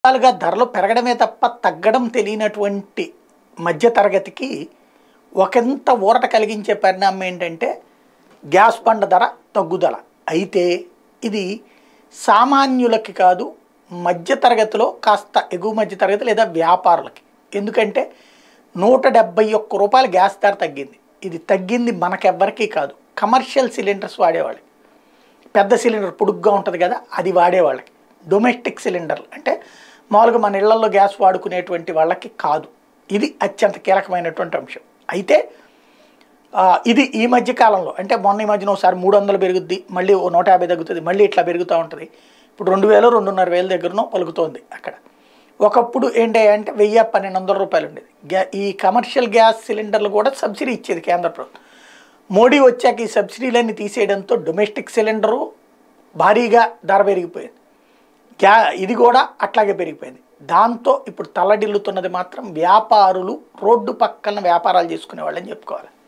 రకాలుగా ధరలు పెరగడమే తప్ప తగ్గడం తెలియనటువంటి మధ్య తరగతికి ఒకంత ఊరట కలిగించే పరిణామం ఏంటంటే గ్యాస్ బండ ధర తగ్గుదల అయితే ఇది సామాన్యులకి కాదు మధ్య తరగతిలో కాస్త ఎగువ మధ్య తరగతి లేదా వ్యాపారులకి ఎందుకంటే నూట డెబ్బై ఒక్క రూపాయలు గ్యాస్ ధర తగ్గింది ఇది తగ్గింది మనకెవ్వరికీ కాదు కమర్షియల్ సిలిండర్స్ వాడేవాళ్ళు పెద్ద సిలిండర్ పొడుగ్గా ఉంటుంది కదా అది వాడేవాళ్ళకి డొమెస్టిక్ సిలిండర్లు అంటే మామూలుగా మన ఇళ్లలో గ్యాస్ వాడుకునేటువంటి వాళ్ళకి కాదు ఇది అత్యంత కీలకమైనటువంటి అంశం అయితే ఆ, ఇది ఈ మధ్య కాలంలో అంటే మొన్న ఈ మధ్యన ఒకసారి మూడు వందలు పెరుగుద్ది మళ్ళీ ఓ నూట యాభై తగ్గుతుంది మళ్ళీ ఇట్లా పెరుగుతూ ఉంటుంది ఇప్పుడు రెండు వేలు రెండున్నర వేల దగ్గరనో పలుకుతోంది అక్కడ ఒకప్పుడు ఏంటి అంటే వెయ్యి పన్నెండు వందల రూపాయలు ఉండేది గ్యా ఈ కమర్షియల్ గ్యాస్ సిలిండర్లు కూడా సబ్సిడీ ఇచ్చేది కేంద్ర ప్రభుత్వం మోడీ వచ్చాక ఈ సబ్సిడీలన్నీ తీసేయడంతో డొమెస్టిక్ సిలిండరు భారీగా ధర పెరిగిపోయింది గ్యా ఇది కూడా అట్లాగే పెరిగిపోయింది దాంతో ఇప్పుడు తల్లడిల్లుతున్నది మాత్రం వ్యాపారులు రోడ్డు పక్కన వ్యాపారాలు చేసుకునే వాళ్ళని చెప్పుకోవాలి